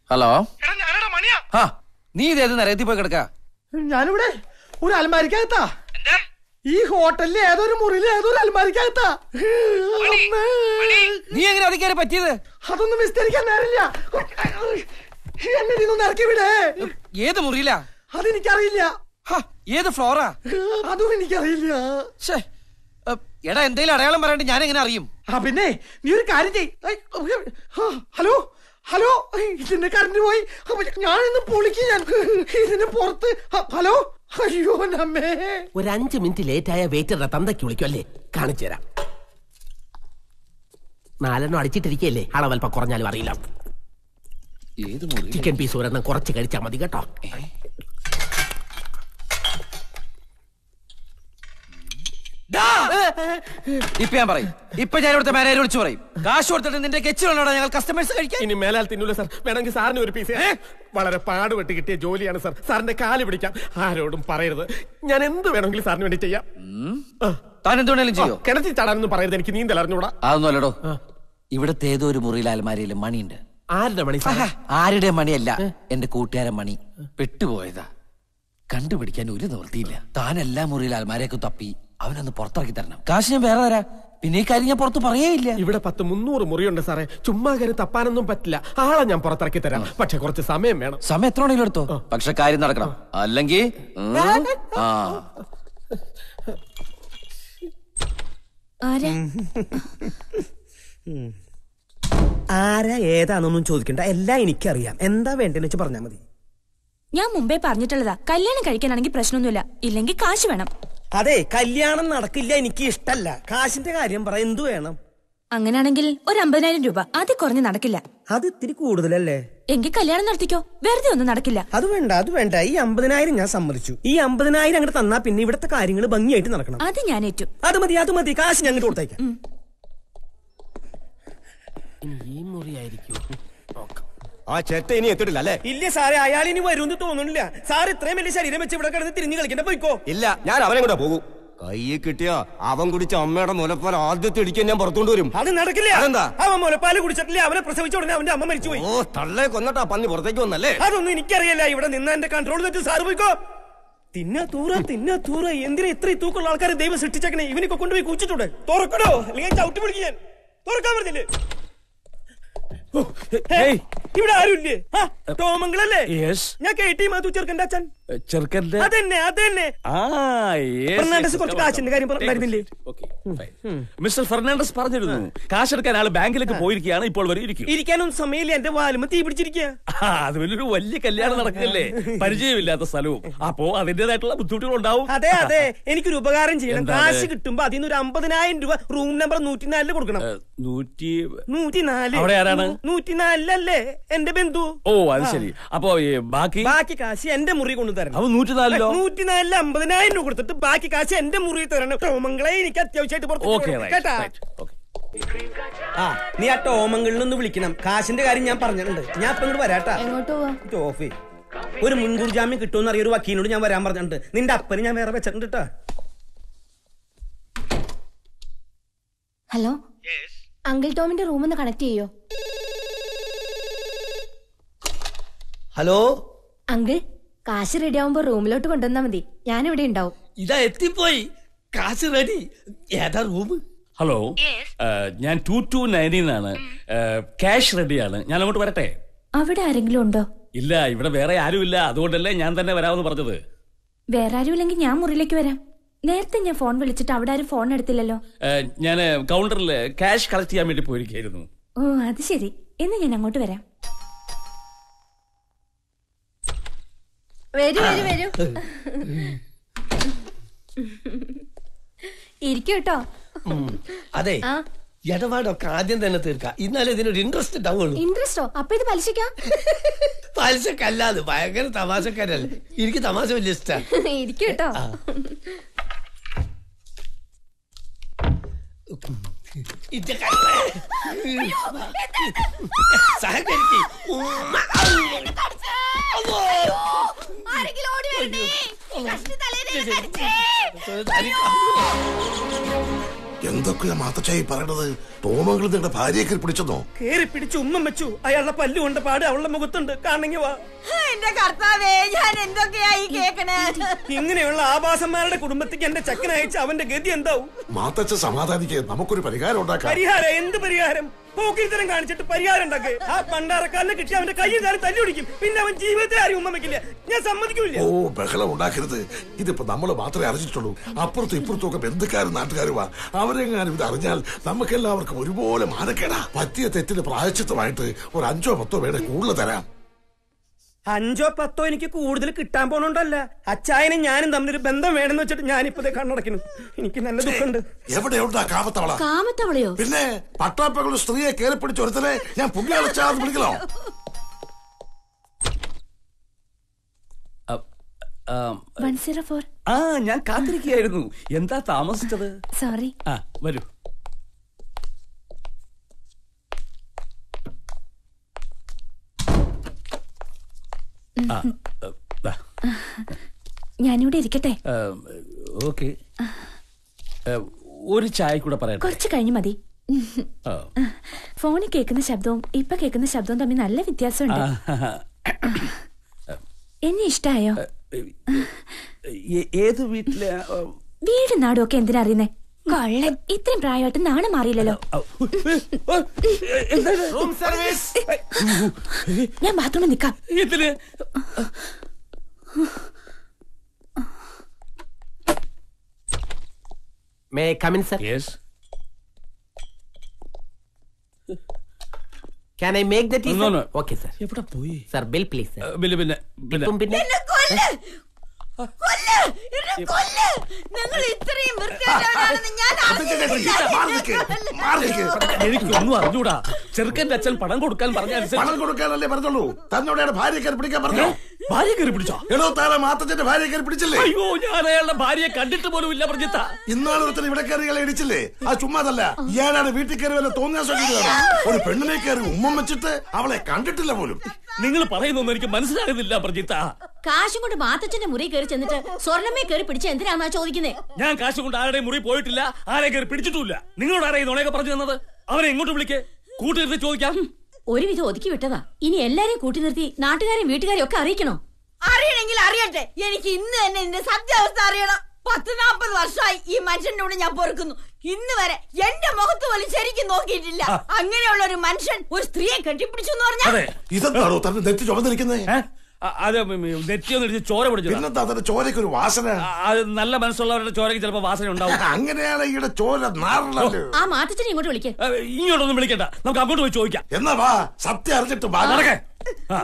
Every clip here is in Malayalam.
ഹലോ ആ നീ ഇതേത് നരകത്തിൽ പോയി കിടക്ക ഞാനിവിടെ ഒരു അലമാരിക്കകത്താ ഈ ഹോട്ടലിൽ ഏതൊരു മുറിയിൽ ഏതൊരു അലമാരിക്കകത്താ അമ്മേ. നീ എങ്ങനെ അത് കയറി പറ്റിയത് അതൊന്നും വിസ്തരിക്കാൻ നേരില്ല എന്നെ ഇതൊന്നും ഇറക്കി വിടേ ഏത് മുറിയിലാ അതെനിക്കറിയില്ല ഹ, ഏത് ഫ്ലോറാ അതും എനിക്കറിയില്ല ശ്ശേ, ഏ, എടാ എന്തെങ്കിലും അടയാളം പറയാണ്ട് ഞാൻ എങ്ങനെ അറിയും ആ പിന്നെ നീ ഒരു കാര്യം ചെയ് ഐ, ആ, ഹലോ ഹലോ ഇതിന്റെ കറണ്ട് പോയി അപ്പൊ ഞാൻ ഇന്ന് പൊളിക്ക് ഞാൻ ഇതിന് പുറത്ത് ഹ, ഹലോ അയ്യോ നമ്മേ ഒരു അഞ്ച് മിനിറ്റ് ലേറ്റ് ആയ വെയിറ്ററുടെ തന്തയ്ക്ക് വിളിക്കും അല്ലേ കാണിച്ചു തരാം നാലെണ്ണം അടിച്ചിട്ടിരിക്കല്ലേ അളവൽപ്പം കുറഞ്ഞാലും അറിയില്ല ഏത് മുറി ചിക്കൻ പീസ് ഒരെണ്ണം കുറച്ച് കഴിച്ചാൽ മതി കേട്ടോ ഇപ്പൊ ഞാൻ പറയും ഇപ്പൊ ഞാൻ ഇവിടുത്തെ മാനേജർ വിളിച്ചു പറയും കാശ് കൊടുത്തിട്ട് നിന്റെ കെച്ചിലുണ്ടോ ഞങ്ങൾ കസ്റ്റമേഴ്സ് കഴിക്കാൻ ഇനി മേലാൽ തിന്നൂല സാർ വേണമെങ്കിൽ സാറിന് ഒരു പീസ് വളരെ പാടുപെട്ട് കിട്ടിയ ജോലിയാണ് സാർ സാറിന്റെ കാല് പിടിക്കാം ആരോടും പറയരുത് ഞാൻ എന്ത് വേണമെങ്കിലും സാറിന് വേണ്ടി ചെയ്യാം താൻ എന്തുകൊണ്ടെങ്കിലും ചെയ്യോ കിണറ്റിൽ ചാടാനൊന്നും പറയരുത് എനിക്ക് നീന്തൽ അറിഞ്ഞൂടാ അതൊന്നും അല്ലടോ ഇവിടുത്തെ ഏതോ ഒരു മുറിയിൽ അലമാരിയിൽ മണിയുണ്ട് ആരുടെ മണി സാർ ആരുടെ മണിയല്ല എന്റെ കൂട്ടുകാരൻ മണി പെട്ടുപോയതാ കണ്ടുപിടിക്കാൻ ഒരു നിവൃത്തിയില്ല താൻ എല്ലാ മുറിയിൽ അലമാരയൊക്കെ തപ്പി അവനൊന്ന് പുറത്തിറക്കി തരണം കാശ് ഞാൻ വേറെ തരാം പിന്നെ ഈ കാര്യം ഞാൻ പുറത്ത് പറയേയില്ല ഇവിടെ പത്ത് മുന്നൂറ് മുറിയുണ്ട് സാറേ ചുമ്മാ കയറി തപ്പാനൊന്നും പറ്റില്ല ആളെ ഞാൻ പുറത്തിറക്കി തരാം പക്ഷെ കുറച്ച് സമയം വേണം സമയം എത്ര മണിയിലും എടുത്തോ പക്ഷെ കാര്യം നടക്കണം അല്ലെങ്കിൽ ഉം, ആ ആരാ ആരാ ഏതാണെന്നൊന്നും ചോദിക്കണ്ട എല്ലാം എനിക്കറിയാം എന്താ വേണ്ടെന്ന് വെച്ച് പറഞ്ഞാൽ മതി ഞാൻ മുമ്പേ പറഞ്ഞിട്ടുള്ളതാ കല്യാണം കഴിക്കാനാണെങ്കിൽ പ്രശ്നമൊന്നുമില്ല ഇല്ലെങ്കിൽ കാശ് വേണം അതെ കല്യാണം നടക്കില്ല എനിക്ക് ഇഷ്ടല്ല കാശിന്റെ കാര്യം പറ എന്തു വേണം അങ്ങനെയാണെങ്കിൽ ഒരു അമ്പതിനായിരം രൂപ അത് കുറഞ്ഞ് നടക്കില്ല അത് ഇത്തിരി കൂടുതലല്ലേ എങ്കിൽ കല്യാണം നടത്തിക്കോ വെറുതെ ഒന്നും നടക്കില്ല അത് വേണ്ട അത് വേണ്ട ഈ അമ്പതിനായിരം ഞാൻ സമ്മതിച്ചു ഈ അമ്പതിനായിരം അങ്ങോട്ട് തന്നാ പിന്നെ ഇവിടുത്തെ കാര്യങ്ങൾ ഭംഗിയായിട്ട് നടക്കണം അത് ഞാൻ ഏറ്റു അത് മതി അത് മതി കാശ് ഞാൻ അങ്ങോട്ട് കൊടുത്തേക്കാം ഈ മുറിയായിരിക്കും ആ ചെറ്റ ഇനി എത്തിയിട്ടില്ല അല്ലേ ഇല്ല സാറേ അയാൾ ഇനി വരുമെന്ന് തോന്നുന്നില്ല സാർ ഇത്രയും വലിയ ശരീരം വെച്ച് ഇവിടെ കിടന്ന് തിരിഞ്ഞു കളിക്കണ്ട പോയിക്കോ ഇല്ല ഞാൻ അവനെ കൂടെ പോകും കയ്യിൽ കിട്ടിയ അവൻ കുടിച്ച അമ്മയുടെ മുലപ്പാൽ ആദ്യത്തെ ഇടിക്കാൻ ഞാൻ പുറത്തുകൊണ്ട് വരും അത് നടക്കില്ല അതെന്താ? അവൻ മുലപ്പാല് കുടിച്ചിട്ടില്ല അവനെ പ്രസവിച്ച ഉടനെ അവന്റെ അമ്മ മരിച്ചുപോയി ഓ തള്ളെ കൊന്നിട്ടാ പന്നി പുറത്തേക്ക് വന്നല്ലേ അതൊന്നും എനിക്കറിയില്ല ഇവിടെ നിന്ന് എന്റെ കൺട്രോൾ വെച്ച് സാറ് പോയിക്കോ തിന്ന തൂറ തിന്ന തൂറ എന്തിനാ ഇത്രയും തൂക്കമുള്ള ആൾക്കാരെ ദൈവം സൃഷ്ടിച്ചേക്കണേ ഇവനൊക്കെ കൊണ്ടുപോയി കുച്ചിട്ടുണ്ട് തുറക്കണോ അല്ലെങ്കിൽ ചവിട്ടി പിടിക്കും ഞാൻ തുറക്കാൻ പറഞ്ഞില്ലേ ഓ, ഹേയ്, ഇവിടെ ആരുമില്ലേ ആ, ടോമംഗളല്ലേ ഞാൻ കെ ടി മാതു ചെറുക്കൻ്റെ അച്ഛൻ ചെറുക്കന്റെ അതന്നെ അതന്നെ ആ yes, ഫെർണാണ്ടസ് yes, കുറച്ച് come on, കാശിന്റെ കാര്യം come on. പറഞ്ഞിരുന്നില്ലേ Okay, fine. മിസ്റ്റർ ഫെർണാണ്ടസ് പറഞ്ഞിരുന്നു കാശെടുക്കാൻ ആള് ബാങ്കിലേക്ക് പോയിരിക്കുകയാണ് ഇപ്പോൾ വരെ ഇരിക്കും ഇരിക്കാനൊന്നും സമയമില്ല എന്റെ വാലുമ തീ പിടിച്ചിരിക്കുക ആ, അത് വലിയൊരു വലിയ കല്യാണം നടക്കല്ലേ പരിചയമില്ലാത്ത സ്ഥലവും അപ്പോ അതിന്റേതായിട്ടുള്ള ബുദ്ധിമുട്ടുകൾ ഉണ്ടാവും അതെ അതെ എനിക്കൊരു ഉപകാരം ചെയ്യണം എന്താണ്? കാശ് കിട്ടുമ്പോ അതിൽ നിന്ന് ഒരു അമ്പതിനായിരം രൂപ റൂം നമ്പർ നൂറ്റിനാലില് കൊടുക്കണം നൂറ്റി നൂറ്റിനാല് അവിടെ ആരാണ്? നൂറ്റിനാലിലല്ലേ എന്റെ ബന്ധു ഓ അത് ശരി അപ്പോ ഈ ബാക്കി ബാക്കി കാശ് എന്റെ മുറി കൊണ്ടു തരണം അപ്പൊ നൂറ്റിനാലിലോ നൂറ്റിനാലില് അമ്പതിനായിരം രൂപ കൊടുത്തിട്ട് ബാക്കി കാശ് എന്റെ മുറി തരണം ടോമംഗളെ എനിക്ക് അത്യാവശ്യമായിട്ട് പുറത്ത് ഓക്കെ പോകണം. കേട്ടാ ആ നീ ആ ടോമംഗളിൽ ഒന്ന് വിളിക്കണം കാശിന്റെ കാര്യം ഞാൻ പറഞ്ഞിട്ടുണ്ട് ഞാൻ ഇപ്പൊ ഇങ്ങോട്ട് വരാട്ടാ എങ്ങോട്ട് പോവാ ഓഫേ ഒരു മുൻകൂർ ജാമ്യം കിട്ടുമെന്ന് അറിയ ഒരു വക്കീലിനോട് ഞാൻ വരാൻ പറഞ്ഞിട്ടുണ്ട് നിന്റെ അപ്പന് ഞാൻ വേറെ വെച്ചിട്ടുണ്ട് കേട്ടാ ഹലോ അങ്കിൾ ടോമിന്റെ റൂം ഒന്ന് കണക്ട് ചെയ്യോ ഹലോ അങ്കിൾ കാശ് റെഡി ആവുമ്പോ റൂമിലോട്ട് കൊണ്ടുവന്നാ മതി ഞാൻ ഇവിടെ ഉണ്ടാവും ഇതാ എത്തിപ്പോയി കാശ് റെഡി ഏതാ റൂം ഹലോ ഞാൻ ടു ടു നയനിന്നാണ് ക്യാഷ് റെഡിയാണ് ഞാൻ അങ്ങോട്ട് വരട്ടെ അവിടെ ആരെങ്കിലും ഉണ്ടോ ഇല്ല ഇവിടെ വേറെ ആരുമില്ല അതുകൊണ്ടല്ലേ ഞാൻ തന്നെ വരാമെന്ന് പറഞ്ഞത് വേറെ ആരും ഇല്ലെങ്കിൽ ഞാൻ മുറിയിലേക്ക് വരാം നേരത്തെ ഞാൻ ഫോൺ വിളിച്ചിട്ട് അവിടെ ആരും ഫോൺ എടുത്തില്ലല്ലോ ഞാൻ കൗണ്ടറിൽ ക്യാഷ് കളക്ട് ചെയ്യാൻ വേണ്ടി പോയിരിക്കായിരുന്നു ഓ അത് ശരി എന്ന് ഞാൻ അങ്ങോട്ട് വരാം വരൂ വരൂ വരൂ ഇരിക്കൂ കേട്ടോ അതെ ആ ഇടപാടൊക്കെ ആദ്യം തന്നെ തീർക്കാം ഇന്നാലേ ഇതിനൊരു ഇൻട്രസ്റ്റ് ഉണ്ടാവുള്ളൂ ഇൻട്രസ്റ്റോ അപ്പൊ ഇത് പലിശക്കാ പലിശക്കല്ലാതെ ഭയങ്കര തമാശക്കാരല്ലേ എനിക്ക് തമാശ വലിയ ഇഷ്ടമാണ് ഇരിക്കൂ കേട്ടോ ഇന്റെ കണ്ണേ. സഹകരിക്ക്. ഉമ്മ. ആരെങ്കിലും ഓടി വരണേ എന്താ എന്തൊക്കെയാ മാത്തച്ചായി പറയണത് തോമങ്ങൾ നിങ്ങളുടെ ഭാര്യയെ പിടിച്ചെന്നോ കേറി പിടിച്ച് ഉമ്മം വെച്ചു അയാളുടെ പല്ലു കൊണ്ട് പാട് അവളുടെ മുഖത്തുണ്ട് കാണണെങ്കി വാ എന്റെ കർത്താവേ ഞാൻ എന്തൊക്കെയായി കേക്കണേ ഇങ്ങനെയുള്ള ആഭാസന്മാരുടെ കുടുംബത്തേക്ക് എന്റെ ചക്കൻ അയച്ച അവന്റെ ഗതി എന്താവും മാത്തച്ഛ സമാധാനിക്ക് നമുക്കൊരു പരിഹാരം ഉണ്ടാക്കാം പരിഹാരം എന്ത് പരിഹാരം പോക്കിരിത്തരം കാണിച്ചിട്ട് പരിഹാരം ഉണ്ടാക്ക് ആ പണ്ടാറക്കാലിനെ കിട്ടി അവന്റെ കയ്യിൽ കാലം തല്ലി പിടിക്കും പിന്നെ അവൻ ജീവിതത്തെ ആരും ഉമ്മ വെക്കില്ല ഞാൻ സമ്മതിക്കൂല ഓ ബഹളം ഉണ്ടാക്കരുത് ഇതിപ്പോ നമ്മൾ മാത്രമേ അറിഞ്ഞിട്ടുള്ളൂ അപ്പുറത്തും ഇപ്പുറത്തും ഒക്കെ ബന്ധുക്കാരും നാട്ടുകാരുമാ അവരെങ്ങാനും ഇത് അറിഞ്ഞാൽ നമുക്കെല്ലാവർക്കും ഒരുപോലെ മാനക്കേടാ പറ്റിയ തെറ്റിന് പ്രായച്ചിത്തമായിട്ട് ഒരു അഞ്ചോ പത്തോ പേരെ കൂടുതൽ തരാം അഞ്ചോ പത്തോ എനിക്ക് കൂടുതൽ കിട്ടാൻ പോണോണ്ടല്ല അച്ചായനും ഞാനും തമ്മിലൊരു ബന്ധം വേണമെന്ന് വെച്ചിട്ട് ഞാനിപ്പതേ കണ്ണടക്കുന്നു എനിക്ക് നല്ല ദുഃഖമുണ്ട് എവിടെയുണ്ടാ കാമത്തവള കാമത്തവളയോ പിന്നെ പട്ടാപ്പകളുടെ സ്ത്രീയെ കയറി പിടിച്ച് ഒരുത്തനെ ഞാൻ പുണ്യാളച്ചാന്ന് വിളിക്കണോ വൺ സീറോ ഫോർ ആ ഞാൻ കാത്തിരിക്കുകയായിരുന്നു എന്താ താമസിച്ചത് സോറി ആ വരൂ ആ ദാ. ഞാനിവിടെ ഇരിക്കട്ടെ ആ, ഓക്കെ ആ, ഒരു ചായ കൂടെ പറയട്ടെ കുറച്ച് കഴിഞ്ഞു മതി ആ. ഫോണിൽ കേൾക്കുന്ന ശബ്ദവും ഇപ്പൊ കേൾക്കുന്ന ശബ്ദവും തമ്മിൽ നല്ല വ്യത്യാസമുണ്ട് ആ, എന്നെ ഇഷ്ടായോ ഏ- ഏത് വീട്ടിലെ ആ, വീട് നാടും ഒക്കെ എന്തിനാ അറിയുന്നേ കൊള്ളൻ ഇത്രയും പ്രായമായിട്ട് നാണം മാറിയില്ലല്ലോ റൂം സർവീസ് ഞാൻ ബാത്റൂമിൽ നിക്കാം ഇതില് may come in sir yes can I make the tea No, no. Okay sir എവിടെ പോയി സർ ബിൽ പ്ലീസ് സർ പിന്നെ പിന്നെ പിന്നെ ഇപ്പം പിന്നെ എന്നെ കൊല്ല് കൊല്ല് എന്നെ കൊല്ല് നിങ്ങൾ ഇത്രയും വൃത്തികെട്ടവരാണെന്ന് ഞാൻ എനിക്കൊന്നും അറിഞ്ഞൂടാ ചെറുക്കന്റെ അച്ഛൻ പണം കൊടുക്കാൻ പറഞ്ഞ പണം കൊടുക്കാനല്ലേ പറഞ്ഞോളൂ തന്നോടെയാണ് ഭാര്യ കയറി പിടിക്കാൻ പറഞ്ഞോ ഭാര്യ കയറി പിടിച്ചോ എടോ താനെ മാത്തച്ഛന്റെ ഭാര്യ കയറി പിടിച്ചില്ലേ അയ്യോ ഞാൻ അയാളുടെ ഭാര്യയെ കണ്ടിട്ട് പോലും ഇല്ല പ്രജിത്ത ഇന്നാളെ ഒരുത്തൻ ഇവിടെ കയറി ഇയാളെ ഇടിച്ചില്ലേ ആ ചുമ്മാതല്ല ഇയാളാണ് വീട്ടിൽ കയറി വല്ല തോന്നിയാ ഒരു പെണ്ണിനെ കയറി ഉമ്മം വെച്ചിട്ട് അവളെ കണ്ടിട്ടില്ല പോലും നിങ്ങൾ പറയുന്നൊന്നും എനിക്ക് മനസ്സിലാകുന്നില്ല പ്രജിത്ത കാശും കൊണ്ട് മാത്തച്ഛന്റെ മുറി കയറി ചെന്നിട്ട് സ്വർണ്ണമേ കയറി പിടിച്ച എന്തിനാന്നാ ചോദിക്കുന്നേ ഞാൻ കാശ് കൊണ്ട് ആരുടെയും മുറി പോയിട്ടില്ല ആരെ കയറി പിടിച്ചിട്ടുമില്ല നിങ്ങളോട് ആരെയും നുണയൊക്കെ പറഞ്ഞു തന്നത് അവനെ എങ്ങോട്ട് വിളിക്കേ കൂട്ടിരുത്തി ചോദിക്കാം ഒരുവിധം ഒതുക്കി വിട്ടതാ ഇനി എല്ലാരെയും കൂട്ടി നിർത്തി നാട്ടുകാരെയും വീട്ടുകാരെയും ഒക്കെ അറിയിക്കണോ അറിയണമെങ്കിൽ അറിയട്ടെ എനിക്ക് ഇന്ന് തന്നെ ഇതിന്റെ സത്യാവസ്ഥ അറിയണം പത്ത് നാപ്പത് വർഷമായി ഈ മനുഷ്യന്റെ കൂടെ ഞാൻ പൊറുക്കുന്നു ഇന്ന് വരെ എന്റെ മുഖത്ത് പോലും ശരിക്കും നോക്കിയിട്ടില്ല അങ്ങനെയുള്ള ഒരു മനുഷ്യൻ ഒരു സ്ത്രീയെ കെട്ടിപ്പിടിച്ചു എന്ന് പറഞ്ഞാൽ അതെ ഇതെന്താണോ തന്നെ നെറ്റി ചുമന്നിരിക്കുന്നത് ഏ? അ- അത് നെറ്റിയൊന്നും ഇടിച്ച് ചോര പിടിച്ചു പിന്നെന്താ അതിന്റെ ചോരയ്ക്ക് ഒരു വാസന അത് നല്ല മനസ്സുള്ളവരുടെ ചോരയ്ക്ക് ചിലപ്പോ വാസന ഉണ്ടാവും അങ്ങനെയാണ് ഈയുടെ ചോര നാറണല്ലോ ആ മാത്തച്ഛനെ ഇങ്ങോട്ട് വിളിക്കേ ഏ, ഇങ്ങോട്ടൊന്നും വിളിക്കണ്ട നമുക്ക് അങ്ങോട്ട് പോയി ചോദിക്കാം എന്നാ വാ സത്യം അറിഞ്ഞിട്ട് വാ നടക്കേ ആ.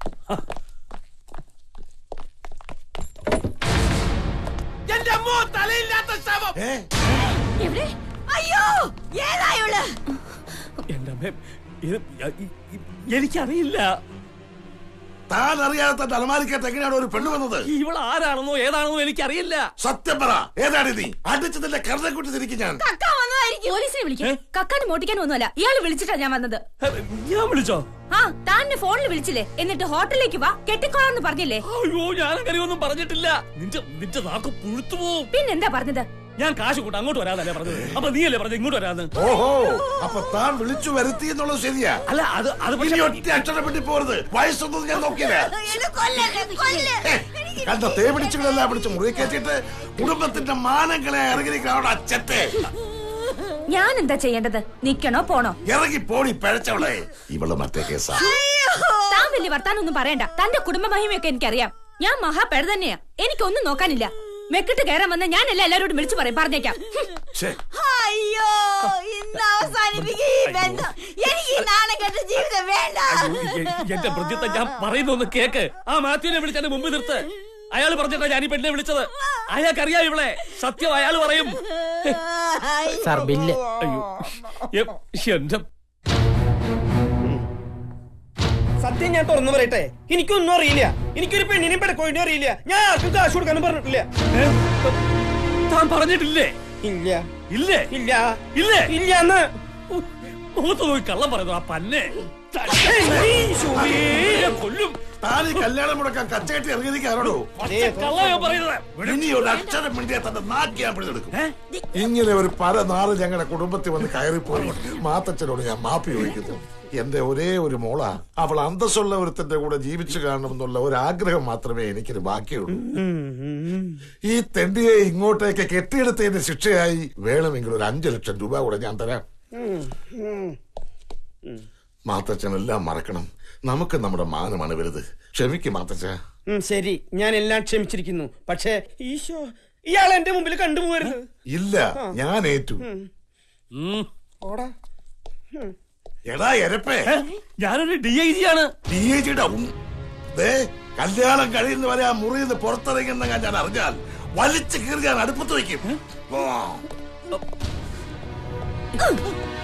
എന്റെ അമ്മോ തലയില്ലാത്ത ശവം ഏ എവിടെ അയ്യോ ഏതായുള്ള എന്റെ അമ്മേ ഇത് ഇ- ഇ- എനിക്കറിയില്ല താൻ അറിയാതെ തന്റെ അലമാരിക്കകത്ത് എങ്ങനെയാണ് ഒരു പെണ്ണ് വന്നത് ഇവൾ ആരാണെന്നോ ഏതാണെന്നോ എനിക്കറിയില്ല സത്യം പറ ഏതാണ് നീ അടിച്ചതിന്റെ കരുതക്കുട്ടി തിരിക്കും ഞാൻ കക്ക വന്നതായിരിക്കും പോലീസിനെ വിളിക്കും കക്കാനും മോട്ടിക്കാനും ഒന്നുമല്ല ഇയാള് വിളിച്ചിട്ടാ ഞാൻ വന്നത് ഏ, ഞാൻ വിളിച്ചോ ആ താൻ ഫോണിൽ വിളിച്ചില്ലേ എന്നിട്ട് ഹോട്ടലിലേക്ക് വാ കെട്ടിക്കോളാന്ന് പറഞ്ഞില്ലേ അയ്യോ ഞാൻ അങ്ങനെയൊന്നും പറഞ്ഞിട്ടില്ല നിന്റെ നിന്റെ നാക്ക് പുഴുത്തു പോവും പിന്നെന്താ പറഞ്ഞത് ഞാൻ കാശ് കൊണ്ട് അങ്ങോട്ട് വരാതല്ലേ പറഞ്ഞത് അപ്പൊ നീയല്ലേ പറഞ്ഞത് ഇങ്ങോട്ട് വരാന്ന് ഓഹോ അപ്പൊ താൻ വിളിച്ചു വരുത്തി എന്നുള്ളത് ശരിയാ അല്ല അത് അത് ഇനി പക്ഷേ ഒറ്റ അക്ഷരം വേണ്ടി പോരുത് വയസ്സൊന്നും ഞാൻ നോക്കിയില്ല എന്നെ കൊല്ലല്ലേ, കൊല്ല്. ഹേ, കണ്ട തേ പിടിച്ചുകളെല്ലാം പിടിച്ച് മുറി കയറ്റിയിട്ട് കുടുംബത്തിന്റെ മാനങ്ങളെ ഇറങ്ങിയിരിക്കുന്ന അവിടെ അച്ഛത്തെ ഞാൻ എന്താ ചെയ്യേണ്ടത് നിക്കണോ പോണോ ഇറങ്ങി പോടി പഴച്ചവളെ ഇവള് മറ്റേ കേസാ താൻ വലിയ വർത്താനൊന്നും പറയണ്ട തന്റെ കുടുംബ മഹിമയൊക്കെ എനിക്കറിയാം ഞാൻ മഹാപെട തന്നെയാ എനിക്കൊന്നും നോക്കാനില്ല മെക്കിട്ട് കയറാൻ വന്ന ഞാനല്ല എല്ലാരോടും വിളിച്ചു പറയും പറഞ്ഞേക്കാം ഛേ, അയ്യോ ഇന്ന് അവസാനിപ്പിക്കും ഈ ബന്ധം എനിക്ക് ഈ നാണക്കെട്ട ജീവിതം വേണ്ട എന്റെ പ്രജിത്ത ഞാൻ പറയുന്നൊന്ന് കേക്ക് ആ മാത്യുവിനെ വിളിച്ചതിന് മുമ്പ് നിർത്ത് അയാൾ പറഞ്ഞിട്ടാ ഞാൻ ഈ പെണ്ണിനെ വിളിച്ചത് അയാൾക്കറിയാം ഇവളെ സത്യം അയാൾ പറയും സാർ ബില്ല് അയ്യോ എ- എന്റെ സത്യം ഞാൻ തുറന്നു പറയട്ടെ എനിക്കൊന്നും അറിയില്ല എനിക്കൊരു പെണ്ണിനെ പെടക്കോയിനും അറിയില്ല ഞാൻ ആർക്കും കാശ് കൊടുക്കാനും പറഞ്ഞിട്ടില്ല ഏ? താൻ പറഞ്ഞിട്ടില്ലേ ഇല്ല ഇല്ലേ ഇല്ല ഇല്ലേ ഇല്ല എന്ന് മുഖത്ത് നോക്കി കള്ളം പറയുന്നു ആ പന്നെ ഈശോയേ. ഞാൻ കൊല്ലും താൻ ഈ കല്യാണം മുടക്കാൻ കച്ചകെട്ടി ഇറങ്ങിയിരിക്കാറോടോ കള്ളയോ പറയുന്നത് ഇനി ഒരു അക്ഷരം മിണ്ടിയാ തന്റെ നാക്കി ഞാൻ പിടിച്ചെടുക്കും ഇങ്ങനെ ഒരു പല നാള് ഞങ്ങളുടെ കുടുംബത്തിൽ വന്ന് കയറിപ്പോയി മാത്തച്ഛനോട് ഞാൻ മാപ്പി ചോദിക്കുന്നു എന്റെ ഒരേ ഒരു മോള അവൾ അന്തസ്സുള്ള ഒരുത്തന്റെ കൂടെ ജീവിച്ചു കാണണമെന്നുള്ള ഒരു ആഗ്രഹം മാത്രമേ എനിക്കൊരു ബാക്കിയുള്ളൂ ഈ തെണ്ടിയെ ഇങ്ങോട്ടേക്ക് കെട്ടിയെടുത്തതിന്റെ ശിക്ഷയായി വേണമെങ്കിൽ ഒരു അഞ്ചു ലക്ഷം രൂപ കൂടെ ഞാൻ തരാം മാത്തച്ഛൻ എല്ലാം മറക്കണം നമുക്ക് നമ്മുടെ മാനമാണ് വലുത് ക്ഷമിക്കും മാത്തച്ഛ ഉം, ശരി ഞാൻ എല്ലാം ക്ഷമിച്ചിരിക്കുന്നു പക്ഷേ ഈശോ ഇയാൾ എന്റെ മുമ്പിൽ കണ്ടുപോകരുത് ഇല്ല ഞാൻ ഏറ്റു ഓടാ എടാ എരപ്പേ ഞാനൊരു ഡി ഐ ജി ആണ് ഡി ഐ ജിയുടെ ദേ കല്യാണം കഴിയുന്നവരെ ആ മുറിയിൽ നിന്ന് പുറത്തിറങ്ങുന്ന ഞാൻ അറിഞ്ഞാൽ വലിച്ചു കീറി ഞാൻ അടുപ്പത്ത് വയ്ക്കും ഓ.